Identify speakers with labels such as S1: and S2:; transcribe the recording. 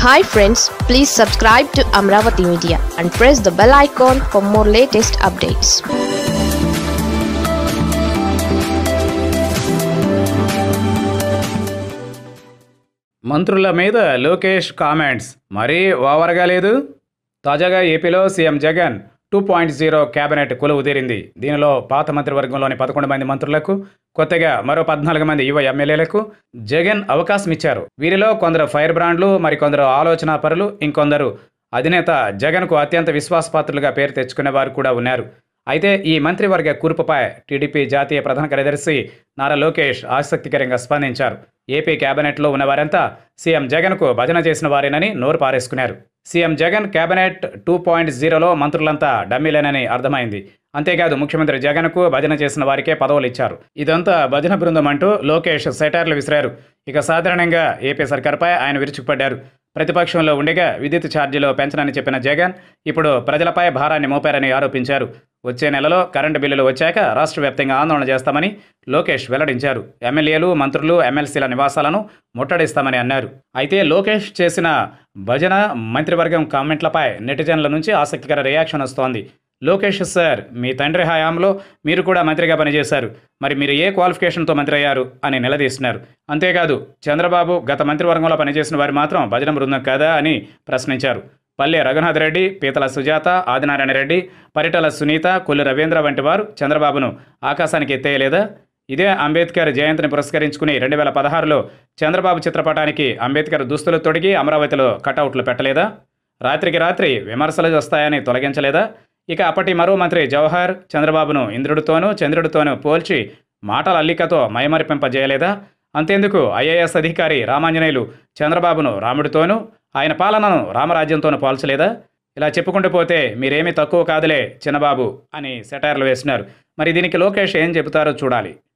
S1: hi friends please subscribe to Amaravati media and press the bell icon for more latest updates
S2: మంత్రుల మీద Lokesh comments మరీ ఓవర్గా లేదు తాజాగా ఏపీలో CM Jagan two point zero cabinet కొలువు తీరింది దీనిలో పాత మంత్రివర్గంలోని పదకొండు మంది మంత్రులకు కొత్తగా మరో పద్నాలుగు మంది యువ ఎమ్మెల్యేలకు జగన్ అవకాశం ఇచ్చారు వీరిలో కొందరు ఫైర్ బ్రాండ్లు మరికొందరు ఆలోచనా పరులు ఇంకొందరు అధినేత జగన్కు అత్యంత విశ్వాసపాత్రులుగా పేరు తెచ్చుకునే వారు కూడా ఉన్నారు అయితే ఈ మంత్రివర్గ కూర్పుపై టీడీపీ జాతీయ ప్రధాన కార్యదర్శి నారా లోకేష్ ఆసక్తికరంగా స్పందించారు ఏపీ కేబినెట్లో ఉన్నవారంతా సీఎం జగన్కు భజన చేసిన వారేనని నోరు పారేసుకున్నారు CM Jagan cabinet two point జీరోలో మంత్రులంతా డమ్మీలేనని అర్థమైంది అంతేకాదు ముఖ్యమంత్రి జగన్కు భజన చేసిన వారికే పదవులు ఇచ్చారు ఇదంతా భజన బృందం అంటూ లోకేష్ సెటైర్లు విసిరారు ఇక సాధారణంగా ఏపీ సర్కార్పై ఆయన విరుచుకుపడ్డారు ప్రతిపక్షంలో ఉండగా విద్యుత్ ఛార్జీలు పెంచనని చెప్పిన జగన్ ఇప్పుడు ప్రజలపై భారాన్ని మోపారని ఆరోపించారు వచ్చే నెలలో కరెంటు బిల్లులు వచ్చాక రాష్ట్ర వ్యాప్తంగా ఆందోళన చేస్తామని లోకేష్ వెల్లడించారు ఎమ్మెల్యేలు మంత్రులు ఎమ్మెల్సీల నివాసాలను ముట్టడిస్తామని అన్నారు అయితే లోకేష్ చేసిన భజన మంత్రివర్గం కామెంట్లపై నెటిజన్ల నుంచి ఆసక్తికర రియాక్షన్ వస్తోంది లోకేష్ సార్ మీ తండ్రి హయాంలో మీరు కూడా మంత్రిగా పనిచేశారు మరి మీరు ఏ క్వాలిఫికేషన్తో మంత్రి అయ్యారు అని నిలదీస్తున్నారు అంతేకాదు చంద్రబాబు గత మంత్రివర్గంలో పనిచేసిన వారు మాత్రం భజన బృందం కాదా అని ప్రశ్నించారు పల్లె రఘునాథ్ రెడ్డి పీతల సుజాత ఆదినారాయణ రెడ్డి పరిటల సునీత కొల్లు రవీంద్ర వంటి వారు చంద్రబాబును ఆకాశానికి ఎత్తేయలేదా ఇదే అంబేద్కర్ జయంతిని పురస్కరించుకుని రెండు వేల పదహారులో చంద్రబాబు చిత్రపటానికి అంబేద్కర్ దుస్తులు తొడిగి అమరావతిలో కటౌట్లు పెట్టలేదా రాత్రికి రాత్రి విమర్శలు వస్తాయని తొలగించలేదా ఇక అప్పటి మరో మంత్రి జవహర్ చంద్రబాబును ఇంద్రుడితోనూ చంద్రుడితోనూ పోల్చి మాటల అల్లికతో మైమరిపింపజేయలేదా అంతేందుకు ఐఏఎస్ అధికారి రామాంజనేయులు చంద్రబాబును రాముడితోనూ ఆయన పాలనను రామరాజ్యంతోనూ పోల్చలేదా ఇలా చెప్పుకుంటూ పోతే మీరేమీ తక్కువ కాదులే చిన్నబాబు అని సెటైర్లు వేసినారు మరి దీనికి లోకేష్ ఏం చెబుతారో చూడాలి